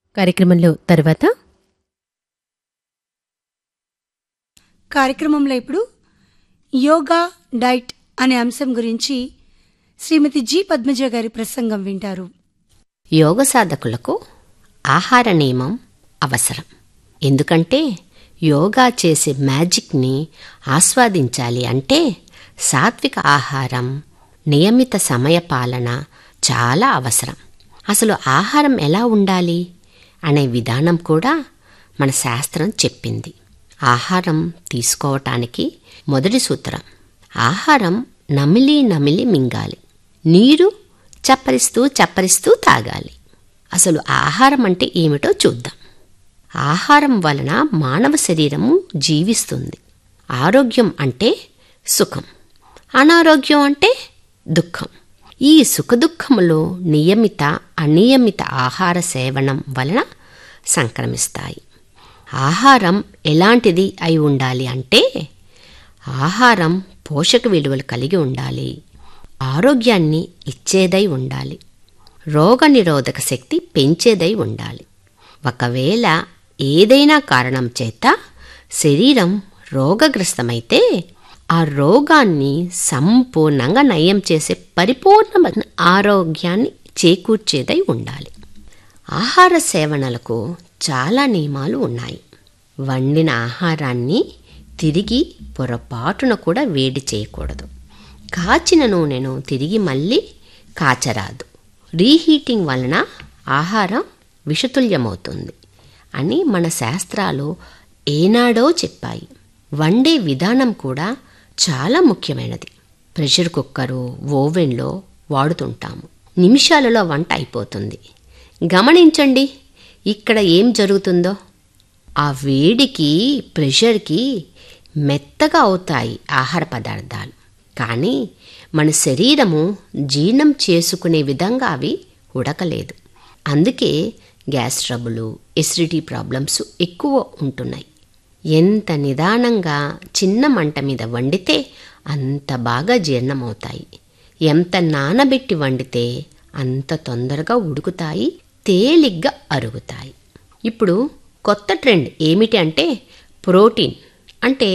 కార్యక్రమంలో తర్వాత కార్యక్రమంలో ఇప్పుడు యోగా డైట్ అనే అంశం గురించి శ్రీమతి జి పద్మజ గారి ప్రసంగం వింటారు యోగ సాధకులకు ఆహార నియమం అవసరం ఎందుకంటే యోగా చేసే మ్యాజిక్ని ఆస్వాదించాలి అంటే సాత్విక ఆహారం నియమిత సమయ పాలన చాలా అవసరం అసలు ఆహారం ఎలా ఉండాలి అనే విధానం కూడా మన శాస్త్రం చెప్పింది ఆహారం తీసుకోవటానికి మొదటి సూత్రం ఆహారం నమిలి నమిలి మింగాలి నీరు చప్పరిస్తూ చప్పరిస్తూ తాగాలి అసలు ఆహారం అంటే ఏమిటో చూద్దాం ఆహారం వలన మానవ శరీరము జీవిస్తుంది ఆరోగ్యం అంటే సుఖం అనారోగ్యం అంటే దుఃఖం ఈ సుఖదుఖములు నియమిత అనియమిత ఆహార సేవనం వలన సంక్రమిస్తాయి ఆహారం ఎలాంటిది అయి ఉండాలి అంటే ఆహారం పోషక విలువలు కలిగి ఉండాలి ఆరోగ్యాన్ని ఇచ్చేదై ఉండాలి రోగనిరోధక శక్తి పెంచేదై ఉండాలి ఒకవేళ ఏదైనా కారణం చేత శరీరం రోగగ్రస్తమైతే ఆ రోగాన్ని సంపూర్ణంగా నయం చేసే పరిపూర్ణమైన ఆరోగ్యాన్ని చేకూర్చేదై ఉండాలి ఆహార సేవనలకు చాలా నియమాలు ఉన్నాయి వండిన ఆహారాన్ని తిరిగి పొరపాటున కూడా వేడి చేయకూడదు కాచిన నూనెను తిరిగి మళ్ళీ కాచరాదు రీహీటింగ్ వలన ఆహారం విషతుల్యమవుతుంది అని మన శాస్త్రాలు ఏనాడో చెప్పాయి వండే విధానం కూడా చాలా ముఖ్యమైనది ప్రెషర్ కుక్కరు ఓవెన్లో వాడుతుంటాము నిమిషాలలో వంట అయిపోతుంది గమనించండి ఇక్కడ ఏం జరుగుతుందో ఆ వేడికి ప్రెషర్కి మెత్తగా అవుతాయి ఆహార పదార్థాలు కానీ మన శరీరము జీర్ణం చేసుకునే విధంగా అవి ఉడకలేదు అందుకే గ్యాస్ ట్రబులు ఎసిడిటీ ప్రాబ్లమ్స్ ఎక్కువ ఉంటున్నాయి ఎంత నిదానంగా చిన్న మంట మీద వండితే అంత బాగా జీర్ణమవుతాయి ఎంత నానబెట్టి వండితే అంత తొందరగా ఉడుకుతాయి తేలిగ్గా అరుగుతాయి ఇప్పుడు కొత్త ట్రెండ్ ఏమిటి అంటే ప్రోటీన్ అంటే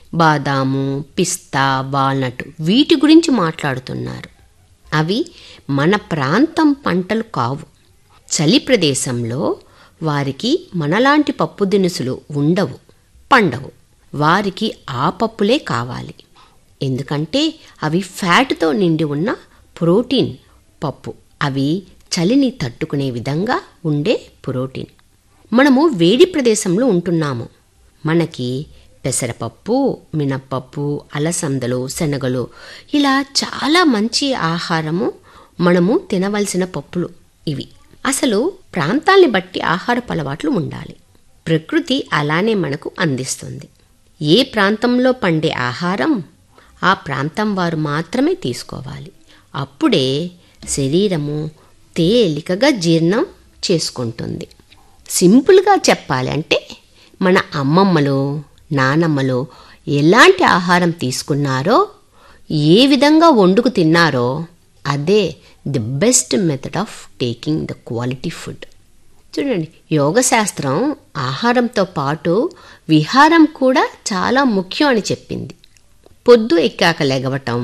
బాదాము పిస్తా వాల్నట్ వీటి గురించి మాట్లాడుతున్నారు అవి మన ప్రాంతం పంటలు కావు చలి ప్రదేశంలో వారికి మనలాంటి పప్పు దినుసులు ఉండవు పండవు వారికి ఆ పప్పులే కావాలి ఎందుకంటే అవి ఫ్యాట్తో నిండి ఉన్న ప్రోటీన్ పప్పు అవి చలిని తట్టుకునే విధంగా ఉండే ప్రోటీన్ మనము వేడి ప్రదేశంలో ఉంటున్నాము మనకి పెసరపప్పు మినప్పప్పు అలసందలు శనగలు ఇలా చాలా మంచి ఆహారము మనము తినవలసిన పప్పులు ఇవి అసలు ప్రాంతాల్ని బట్టి ఆహారపు అలవాట్లు ఉండాలి ప్రకృతి అలానే మనకు అందిస్తుంది ఏ ప్రాంతంలో పండే ఆహారం ఆ ప్రాంతం వారు మాత్రమే తీసుకోవాలి అప్పుడే శరీరము తేలికగా జీర్ణం చేసుకుంటుంది సింపుల్గా చెప్పాలి అంటే మన అమ్మమ్మలు నానమ్మలు ఎలాంటి ఆహారం తీసుకున్నారో ఏ విధంగా వండుకు తిన్నారో అదే the best method of taking the quality food చూడండి యోగశాస్త్రం ఆహారంతో పాటు విహారం కూడా చాలా ముఖ్యం అని చెప్పింది పొద్దు ఎక్కాక లెగవటం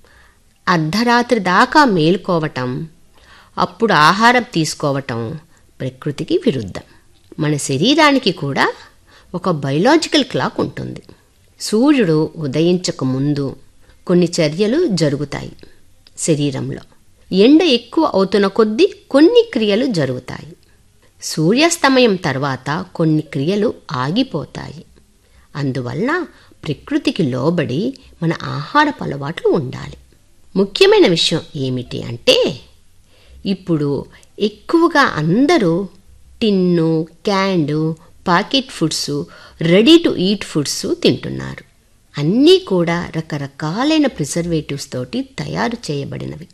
అర్ధరాత్రి దాకా మేలుకోవటం అప్పుడు ఆహారం తీసుకోవటం ప్రకృతికి విరుద్ధం మన శరీరానికి కూడా ఒక బయలాజికల్ క్లాక్ ఉంటుంది సూర్యుడు ఉదయించక ముందు కొన్ని చర్యలు జరుగుతాయి శరీరంలో ఎండ ఎక్కువ అవుతున్న కొద్దీ కొన్ని క్రియలు జరుగుతాయి సూర్యాస్తమయం తర్వాత కొన్ని క్రియలు ఆగిపోతాయి అందువలన ప్రకృతికి లోబడి మన ఆహారపు అలవాట్లు ఉండాలి ముఖ్యమైన విషయం ఏమిటి అంటే ఇప్పుడు ఎక్కువగా అందరూ tin canned packet foods ready to eat foods తింటున్నారు అన్నీ కూడా రకరకాలైన ప్రిజర్వేటివ్స్ తోటి తయారు చేయబడినవి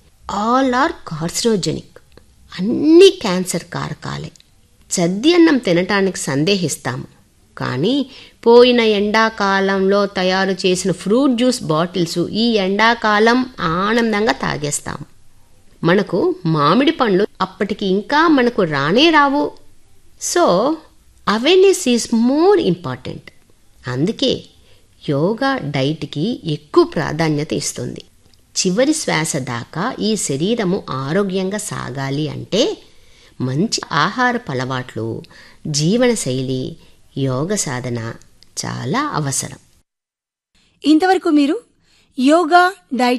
ఆల్ ఆర్ కార్సినోజెనిక్ అన్నీ క్యాన్సర్ కారకాలే చద్ది అన్నం తినటానికి సందేహిస్తాము కానీ పోయిన ఎండాకాలంలో తయారు చేసిన ఫ్రూట్ జ్యూస్ బాటిల్స్ ఈ ఎండాకాలం ఆనందంగా తాగేస్తాము మనకు మామిడి పండ్లు అప్పటికి ఇంకా మనకు రానే రావు so awareness is more important అందుకే యోగా డైట్కి ఎక్కువ ప్రాధాన్యత ఇస్తుంది చివరి శ్వాస దాకా ఈ శరీరము ఆరోగ్యంగా సాగాలి అంటే మంచి ఆహారపు అలవాట్లు జీవనశైలి యోగ సాధన చాలా అవసరం ఇంతవరకు మీరు యోగా డైట్